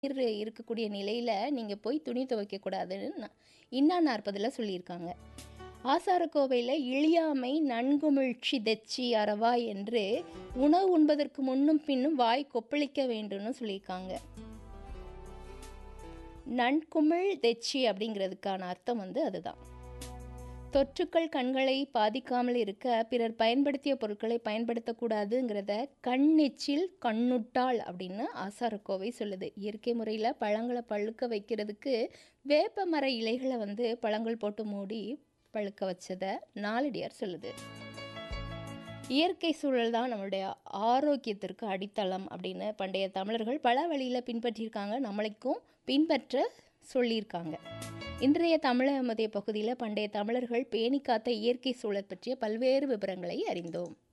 நீர் இருக்கக்கூடிய நிலையில் நீங்கள் போய் துணி துவைக்கக்கூடாதுன்னு ந- இன்னா நாற்பதில் சொல்லியிருக்காங்க ஆசாரக்கோவையில் இழியாமை நன்குமிழ்ச்சி தெச்சி அறவா என்று உணவு உண்பதற்கு முன்னும் பின்னும் வாய் கொப்பளிக்க வேண்டும்னு சொல்லியிருக்காங்க நன்குமிழ் தெச்சி அப்படிங்கிறதுக்கான அர்த்தம் வந்து அதுதான் தொற்றுக்கள் கண்களை பாதிக்காமல் இருக்க பிறர் பயன்படுத்திய பொருட்களை பயன்படுத்தக்கூடாதுங்கிறத கண்ணெச்சில் கண்ணுட்டாள் அப்படின்னு ஆசாரக்கோவை சொல்லுது இயற்கை முறையில் பழங்களை பழுக்க வைக்கிறதுக்கு வேப்ப மர இலைகளை வந்து பழங்கள் போட்டு மூடி பழுக்க வச்சதை நாலடியார் சொல்லுது இயற்கை சூழல் தான் நம்மளுடைய ஆரோக்கியத்திற்கு அடித்தளம் அப்படின்னு பண்டைய தமிழர்கள் பல வழியில் பின்பற்றியிருக்காங்க நம்மளுக்கும் பின்பற்ற சொல்லியிருக்காங்க இன்றைய தமிழக மதிய பகுதியில் பண்டைய தமிழர்கள் பேணி காத்த இயற்கை சூழல் பற்றிய பல்வேறு விவரங்களை அறிந்தோம்